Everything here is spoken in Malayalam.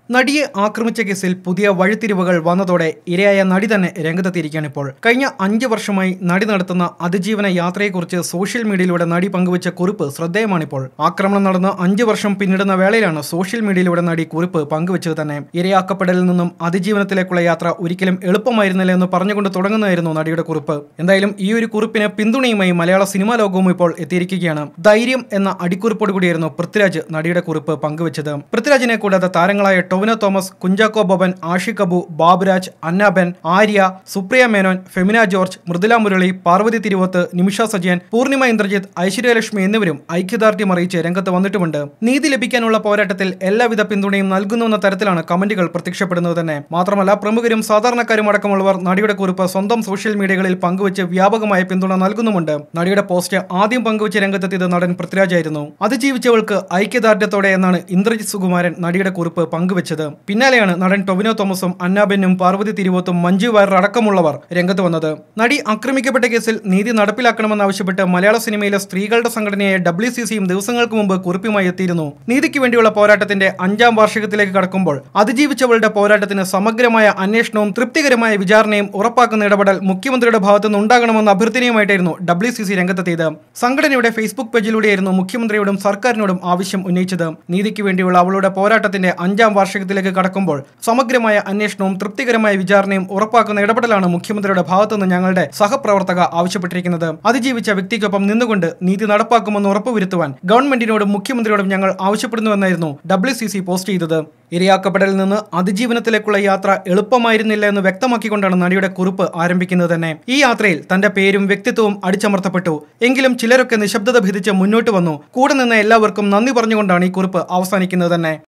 നടിയെ ആക്രമിച്ച കേസിൽ പുതിയ വഴിത്തിരിവുകൾ വന്നതോടെ ഇരയായ നടി തന്നെ രംഗത്തെത്തിയിരിക്കുകയാണ് ഇപ്പോൾ കഴിഞ്ഞ അഞ്ച് വർഷമായി നടി നടത്തുന്ന അതിജീവന യാത്രയെക്കുറിച്ച് സോഷ്യൽ മീഡിയയിലൂടെ നടി പങ്കുവച്ച കുറിപ്പ് ശ്രദ്ധേയമാണിപ്പോൾ ആക്രമണം നടന്ന് അഞ്ച് വർഷം പിന്നിടുന്ന വേളയിലാണ് സോഷ്യൽ മീഡിയയിലൂടെ നടി കുറിപ്പ് പങ്കുവച്ചത് തന്നെ ഇരയാക്കപ്പെടലിൽ നിന്നും അതിജീവനത്തിലേക്കുള്ള യാത്ര ഒരിക്കലും എളുപ്പമായിരുന്നില്ല എന്ന് പറഞ്ഞുകൊണ്ട് തുടങ്ങുന്നതായിരുന്നു നടിയുടെ കുറിപ്പ് എന്തായാലും ഈ ഒരു കുറിപ്പിന് പിന്തുണയുമായി മലയാള സിനിമാ ലോകവും ഇപ്പോൾ എത്തിയിരിക്കുകയാണ് ധൈര്യം എന്ന അടിക്കുറിപ്പോട് കൂടിയായിരുന്നു പൃഥ്വിരാജ് നടിയുടെ കുറിപ്പ് പങ്കുവച്ചത് പൃഥ്വിരാജിനെ കൂടാതെ താരങ്ങളായ ടൊവിനോ തോമസ് കുഞ്ചാക്കോ ബോബൻ ആഷിഖ് അബു ബാബുരാജ് അന്നാബൻ ആര്യ സുപ്രിയ മേനോൻ ഫെമിന ജോർജ് മൃദുല മുരളി പാർവതി തിരുവോത്ത് നിമിഷ സജയൻ പൂർണിമ ഇന്ദ്രജിത്ത് ഐശ്വര്യലക്ഷ്മി എന്നിവരും ഐക്യദാർഢ്യം അറിയിച്ച് രംഗത്ത് വന്നിട്ടുമുണ്ട് നീതി ലഭിക്കാനുള്ള പോരാട്ടത്തിൽ എല്ലാവിധ പിന്തുണയും നൽകുന്നുവെന്ന തരത്തിലാണ് കമന്റുകൾ പ്രത്യക്ഷപ്പെടുന്നത് തന്നെ മാത്രമല്ല പ്രമുഖരും സാധാരണക്കാരും അടക്കമുള്ളവർ നടിയുടെ കുറിപ്പ് സ്വന്തം സോഷ്യൽ മീഡിയകളിൽ പങ്കുവച്ച് വ്യാപകമായ പിന്തുണ നൽകുന്നുമുണ്ട് നടിയുടെ പോസ്റ്റ് ആദ്യം പങ്കുവച്ച് രംഗത്തെത്തിയത് നടൻ പൃഥ്വിരാജായിരുന്നു അതിജീവിച്ചവൾക്ക് ഐക്യദാർഢ്യത്തോടെ എന്നാണ് ഇന്ദ്രജിത് സുകുമാരൻ നടിയുടെ കുറിപ്പ് പങ്കുവച്ചത് പിന്നാലെയാണ് നടൻ ടൊവിനോ തോമസും അന്നാബെന്നും പാർവതി തിരുവോത്തും മഞ്ജു വാര്യർ അടക്കമുള്ളവർ രംഗത്ത് വന്നത് നടി ആക്രമിക്കപ്പെട്ട കേസിൽ നീതി നടപ്പിലാക്കണമെന്നാവശ്യപ്പെട്ട് മലയാള സിനിമയിലെ സ്ത്രീകളുടെ സംഘടനയായ ഡബ്ല്യു സി സിയും ദിവസങ്ങൾക്ക് മുമ്പ് കുറിപ്പുമായി എത്തിയിരുന്നു നീതിക്ക് വേണ്ടിയുള്ള പോരാട്ടത്തിന്റെ അഞ്ചാം വാർഷികത്തിലേക്ക് കടക്കുമ്പോൾ അതിജീവിച്ചവളുടെ പോരാട്ടത്തിന് സമഗ്രമായ അന്വേഷണവും തൃപ്തികരമായ വിചാരണയും ഉറപ്പാക്കുന്ന ഇടപെടൽ മുഖ്യമന്ത്രിയുടെ ഭാഗത്തുനിന്ന് ഉണ്ടാകണമെന്ന അഭ്യർത്ഥനയുമായിട്ടായിരുന്നു ഡബ്ല്യു സി സി രംഗത്തെത്തിയത് സംഘടനയുടെ ഫേസ്ബുക്ക് പേജിലൂടെയായിരുന്നു മുഖ്യമന്ത്രിയോടും സർക്കാരിനോടും ആവശ്യം ഉന്നയിച്ചത് നീതിക്ക് വേണ്ടിയുള്ള അവളുടെ പോരാട്ടത്തിന്റെ അഞ്ചാം വാർഷികത്തിലേക്ക് കടക്കുമ്പോൾ സമഗ്രമായ അന്വേഷണവും തൃപ്തികരമായ വിചാരണയും ഉറപ്പാക്കുന്ന ഇടപെടലാണ് മുഖ്യമന്ത്രിയുടെ ഭാഗത്തുനിന്ന് ഞങ്ങളുടെ സഹപ്രവർത്തക ആവശ്യപ്പെട്ടിരിക്കുന്നത് അതിജീവിച്ച വ്യക്തിക്കൊപ്പം നിന്നുകൊണ്ട് നീതി നടപ്പാക്കുമെന്ന് ഉറപ്പുവരുത്തുവാൻ ഗവൺമെന്റിനോടും മുഖ്യമന്ത്രിയോടും ഞങ്ങൾ ആവശ്യപ്പെടുന്നുവെന്നായിരുന്നു ഡബ്ല്യു സി സി പോസ്റ്റ് ചെയ്തത് ഇരയാക്കപ്പെടലിൽ നിന്ന് അതിജീവനത്തിലേക്കുള്ള യാത്ര എളുപ്പമായിരുന്നില്ല എന്ന് വ്യക്തമാക്കിക്കൊണ്ടാണ് നടിയുടെ കുറിപ്പ് ആരംഭിക്കുന്നത് തന്നെ ഈ യാത്രയിൽ തന്റെ പേരും വ്യക്തിത്വവും അടിച്ചമർത്തപ്പെട്ടു എങ്കിലും ചിലരൊക്കെ നിശബ്ദത ഭിതിച്ച് മുന്നോട്ട് വന്നു കൂടെ നിന്ന എല്ലാവർക്കും നന്ദി പറഞ്ഞുകൊണ്ടാണ് ഈ കുറിപ്പ് അവസാനിക്കുന്നത് തന്നെ